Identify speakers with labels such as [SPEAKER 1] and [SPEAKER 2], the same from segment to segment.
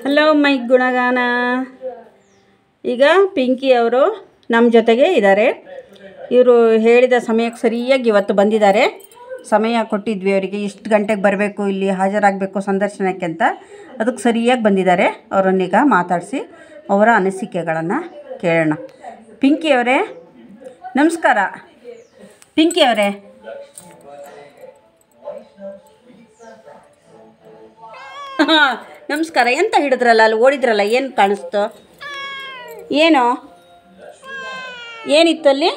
[SPEAKER 1] hello my ಗುಣಗಾನ ಈಗ ಪಿಂಕಿ ಅವರು ನಮ್ಮ ಜೊತೆಗೆ ಇದ್ದಾರೆ ಇವರು ಹೇಳಿದ ಸಮಯಕ್ಕೆ ಸರಿಯಾಗಿ ಇವತ್ತು ಬಂದಿದ್ದಾರೆ ಸಮಯ ಕೊಟ್ಟಿದ್ವಿ ಅವರಿಗೆ ಇಷ್ಟು ಗಂಟೆಗೆ ಬರಬೇಕು ಇಲ್ಲಿ ಹಾಜರಾಗಬೇಕು ಸಂದರ್ಶನಕ್ಕೆ ಅಂತ ಅದಕ್ಕೆ ಸರಿಯಾಗಿ ಬಂದಿದ್ದಾರೆ ಅವರನ್ನೀಗ ಮಾತಾಡಿಸಿ ಅವರ ಅನಿಸಿಕೆಗಳನ್ನು ಕೇಳೋಣ ಪಿಂಕಿ ಅವರೇ ನಮಸ್ಕಾರ ಪಿಂಕಿ ಅವರೇ ಹಾಂ ನಮಸ್ಕಾರ ಎಂತ ಹಿಡಿದ್ರಲ್ಲ ಅಲ್ಲಿ ಓಡಿದ್ರಲ್ಲ ಏನು ಕಾಣಿಸ್ತು ಏನು ಏನಿತ್ತು ಅಲ್ಲಿ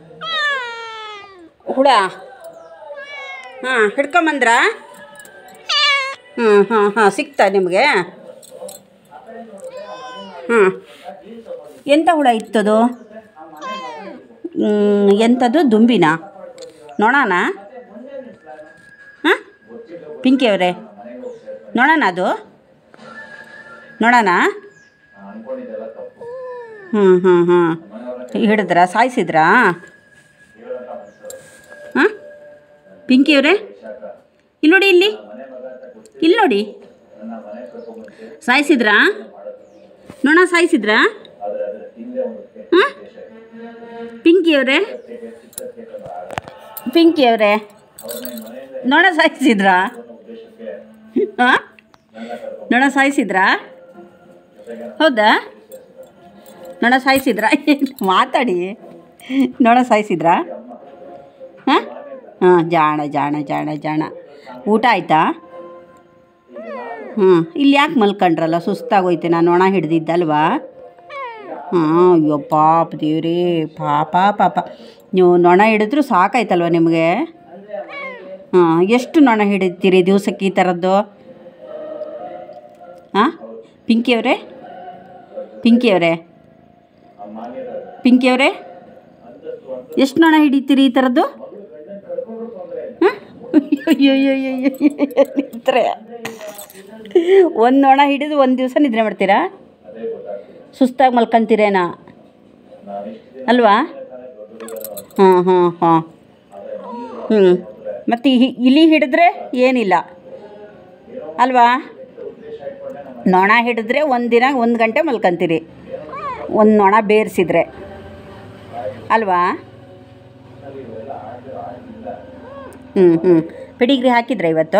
[SPEAKER 1] ಹುಳ ಹಾಂ ಹಿಡ್ಕೊಂಬಂದ್ರ ಹ್ಞೂ ಹಾಂ ಹಾಂ ಸಿಕ್ತಾ ನಿಮಗೆ ಹಾಂ ಎಂಥ ಹುಳ ಇತ್ತದು ಹ್ಮ್, ಎಂಥದ್ದು ದುಂಬಿನಾ ನೋಡೋಣ ಹಾಂ ಪಿಂಕಿ ಅವರೇ ನೋಡೋಣ ಅದು ನೋಡೋಣ ಹ್ಞೂ ಹ್ಞೂ ಹ್ಞೂ ಹಿಡಿದ್ರಾ ಸಾಯಿಸಿದ್ರಾ ಹಾಂ ಪಿಂಕಿ ಅವರೇ ಇಲ್ಲಿ ನೋಡಿ ಇಲ್ಲಿ ಇಲ್ಲಿ ನೋಡಿ ಸಾಯಿಸಿದ್ರಾ ನೋಣ ಸಾಯಿಸಿದ್ರಾ ಹಾಂ ಪಿಂಕಿ ಅವರೇ ಪಿಂಕಿ ಅವರೇ ನೋಣ ಸಾಯಿಸಿದ್ರಾ ಹಾಂ ನೊಣ ಸಾಯಿಸಿದ್ರಾ ಹೌದಾ ನೊಣ ಸಾಯಿಸಿದ್ರಾ ಮಾತಾಡಿ ನೊಣ ಸಾಯಿಸಿದ್ರಾ ಹಾಂ ಹಾಂ ಜಾಣ ಜಾಣ ಜಾಣ ಜಾಣ ಊಟ ಆಯ್ತಾ ಹ್ಞೂ ಇಲ್ಲಿ ಯಾಕೆ ಮಲ್ಕೊಂಡ್ರಲ್ಲ ಸುಸ್ತಾಗೋಯ್ತು ನಾನು ನೊಣ ಹಿಡ್ದಿದ್ದಲ್ವಾ ಹಾಂ ಅಯ್ಯೋ ಪಾಪ ದೇವ್ರೇ ಪಾಪ ಪಾಪ ನೀವು ನೊಣ ಹಿಡಿದ್ರು ಸಾಕಾಯ್ತಲ್ವ ನಿಮಗೆ ಹಾಂ ಎಷ್ಟು ನೊಣ ಹಿಡಿತೀರಿ ದಿವಸಕ್ಕೆ ಈ ಥರದ್ದು ಹಾಂ ಪಿಂಕಿ ಅವರೇ ಪಿಂಕಿ ಅವರೇ ಪಿಂಕಿ ಅವರೇ ಎಷ್ಟು ನೊಣ ಹಿಡಿತೀರಿ ಈ ಥರದ್ದು ನಿಂತ್ರೆ ಒಂದು ನೊಣ ಹಿಡಿದು ಒಂದು ದಿವಸ ನಿದ್ರೆ ಮಾಡ್ತೀರಾ ಸುಸ್ತಾಗಿ ಮಲ್ಕೊಂತೀರೇನಾ ಅಲ್ವಾ ಹಾಂ ಹಾಂ ಹಾಂ ಹ್ಞೂ ಮತ್ತು ಇ- ಇಲಿ ಹಿಡಿದ್ರೆ ಏನಿಲ್ಲ ಅಲ್ವಾ ನೊಣ ಹಿಡಿದ್ರೆ ಒಂದು ದಿನ ಒಂದು ಗಂಟೆ ಮಲ್ಕೊಂತೀರಿ ಒಂದು ನೊಣ ಬೇರಿಸಿದ್ರೆ ಅಲ್ವಾ ಹ್ಞೂ ಹ್ಞೂ ಪಿಡಿಗ್ರಿ ಹಾಕಿದ್ರಾ ಇವತ್ತು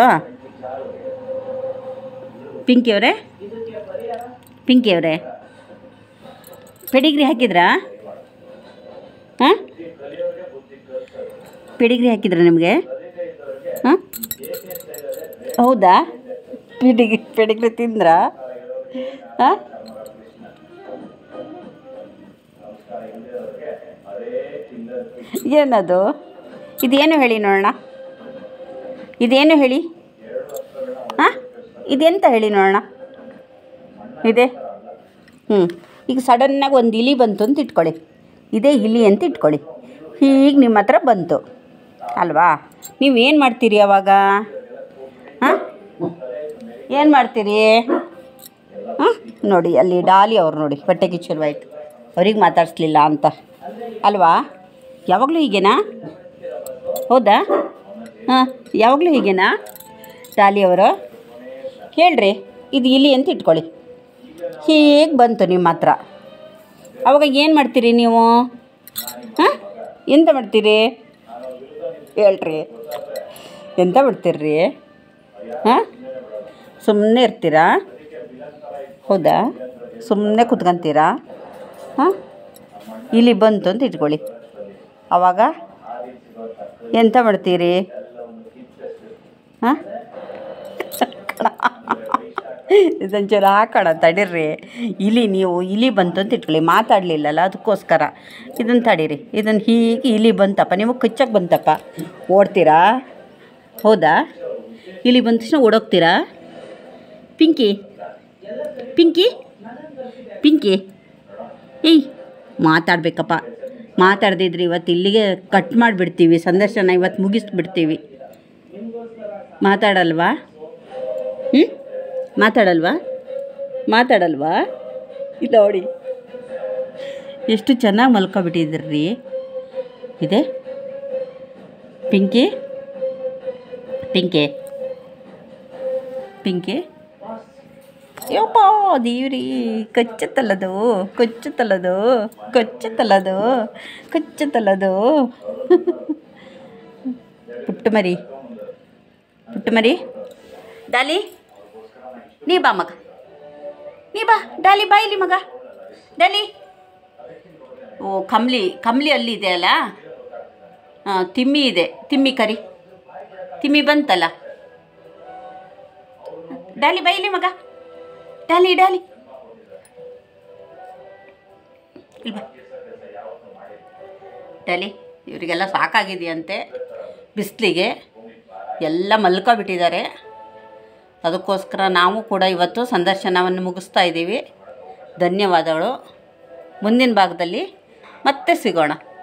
[SPEAKER 1] ಪಿಂಕಿ ಅವರೇ ಪಿಂಕಿ ಅವರೇ ಪೆಡಿಗ್ರಿ ಹಾಕಿದ್ರಾ ಹಾಂ ಪೆಡಿಗ್ರಿ ಹಾಕಿದ್ರಾ ನಿಮಗೆ ಹಾಂ ಹೌದಾ ಪಿಡಿಗ್ರಿ ಪೆಡಿಗ್ರಿ ತಿಂದ್ರಾ ಹಾಂ ಏನದು ಇದೇನು ಹೇಳಿ ನೋಡೋಣ ಇದೇನು ಹೇಳಿ ಹಾಂ ಇದೆಂತ ಹೇಳಿ ನೋಡೋಣ ಇದೆ ಹ್ಞೂ ಈಗ ಸಡನ್ನಾಗಿ ಒಂದು ಇಲಿ ಬಂತು ಅಂತ ಇಟ್ಕೊಳ್ಳಿ ಇದೇ ಇಲಿ ಅಂತ ಇಟ್ಕೊಳ್ಳಿ ಹೀಗೆ ನಿಮ್ಮ ಹತ್ರ ಬಂತು ಅಲ್ವಾ ನೀವು ಏನು ಮಾಡ್ತೀರಿ ಅವಾಗ ಹಾಂ ಏನು ಮಾಡ್ತೀರಿ ಹಾಂ ನೋಡಿ ಅಲ್ಲಿ ಡಾಲಿ ಅವ್ರು ನೋಡಿ ಹೊಟ್ಟೆ ಕಿಚ್ಚಲ್ವಾಯ್ತು ಅವ್ರಿಗೆ ಮಾತಾಡಿಸ್ಲಿಲ್ಲ ಅಂತ ಅಲ್ವಾ ಯಾವಾಗಲೂ ಹೀಗೇನಾ ಹೌದಾ ಹಾಂ ಯಾವಾಗಲೂ ಹೀಗೇನಾ ಡಾಲಿ ಅವರು ಹೇಳ್ರಿ ಇದು ಇಲಿ ಅಂತ ಇಟ್ಕೊಳ್ಳಿ ಹೀಗೆ ಬಂತು ನಿಮ್ಮ ಹತ್ರ ಅವಾಗ ಏನು ಮಾಡ್ತೀರಿ ನೀವು ಹಾಂ ಎಂತ ಮಾಡ್ತೀರಿ ಹೇಳ್ರಿ ಎಂತ ಮಾಡ್ತೀರ್ರಿ ಹಾಂ ಸುಮ್ಮನೆ ಇರ್ತೀರಾ ಹೌದಾ ಸುಮ್ಮನೆ ಕುತ್ಕೊಂತೀರಾ ಹಾಂ ಇಲ್ಲಿ ಬಂತು ಅಂತ ಇಟ್ಕೊಳ್ಳಿ ಆವಾಗ ಎಂತ ಮಾಡ್ತೀರಿ ಹಾಂ ಇದೊಂಚೂರು ಹಾಕೋಣ ತಡೀರಿ ಇಲಿ ನೀವು ಇಲಿ ಬಂತು ಅಂತ ಇಟ್ಕೊಳ್ಳಿ ಮಾತಾಡಲಿಲ್ಲಲ್ಲ ಅದಕ್ಕೋಸ್ಕರ ಇದನ್ನು ತಡೀರಿ ಇದನ್ನು ಹೀಗೆ ಇಲಿ ಬಂತಪ್ಪ ನಿಮಗೆ ಕಚ್ಚಕ್ಕೆ ಬಂತಪ್ಪ ಓಡ್ತೀರಾ ಹೌದಾ ಇಲಿ ಬಂದ ತಕ್ಷಣ ಓಡೋಗ್ತೀರಾ ಪಿಂಕಿ ಪಿಂಕಿ ಪಿಂಕಿ ಏಯ್ ಮಾತಾಡಬೇಕಪ್ಪ ಮಾತಾಡ್ದಿದ್ರೆ ಇವತ್ತು ಇಲ್ಲಿಗೆ ಕಟ್ ಮಾಡಿಬಿಡ್ತೀವಿ ಸಂದರ್ಶನ ಇವತ್ತು ಮುಗಿಸ್ಬಿಡ್ತೀವಿ ಮಾತಾಡಲ್ವಾ ಹ್ಞೂ ಮಾತಾಡಲ್ವಾ ಮಾತಾಡಲ್ವಾ ಇಲ್ಲ ನೋಡಿ ಎಷ್ಟು ಚೆನ್ನಾಗಿ ಮಲ್ಕೊಬಿಟ್ಟಿದ್ರಿ ಇದೆ ಪಿಂಕಿ ಪಿಂಕಿ ಪಿಂಕಿ ಯಪ್ಪ ದೇವ್ರಿ ಕಚ್ಚುತ್ತಲ್ಲದು ಕೊಚ್ಚುತ್ತಲ್ಲದು ಕೊಚ್ಚುತ್ತಲ್ಲದು ಕೊಚ್ಚುತ್ತಲ್ಲದು ಪುಟ್ಟು ಮರಿ ಪುಟ್ಟು ಮರಿ ಡಾಲಿ ನೀ ಬಾ ಮಗ ನೀ ಬಾ ಡಾಲಿ ಬಾ ಇಲ್ಲಿ ಮಗ ಡಾಲಿ ಓ ಕಂಬ್ಲಿ ಕಂಬ್ಲಿ ಅಲ್ಲಿ ಇದೆ ಅಲ್ಲ ಹಾಂ ತಿಮ್ಮಿ ಇದೆ ತಿಮ್ಮಿ ಕರಿ ತಿಮ್ಮಿ ಬಂತಲ್ಲ ಡಾಲಿ ಬಾ ಇಲ್ಲಿ ಮಗ ಡಾಲಿ ಡಾಲಿ ಇಲ್ಲಿ ಬಾ ಡಾಲಿ ಇವರಿಗೆಲ್ಲ ಸಾಕಾಗಿದೆಯಂತೆ ಬಿಸಿಲಿಗೆ ಎಲ್ಲ ಮಲ್ಕೊಬಿಟ್ಟಿದ್ದಾರೆ ಅದಕ್ಕೋಸ್ಕರ ನಾವು ಕೂಡ ಇವತ್ತು ಸಂದರ್ಶನವನ್ನು ಮುಗಿಸ್ತಾ ಇದ್ದೀವಿ ಧನ್ಯವಾದಗಳು ಮುಂದಿನ ಭಾಗದಲ್ಲಿ ಮತ್ತೆ ಸಿಗೋಣ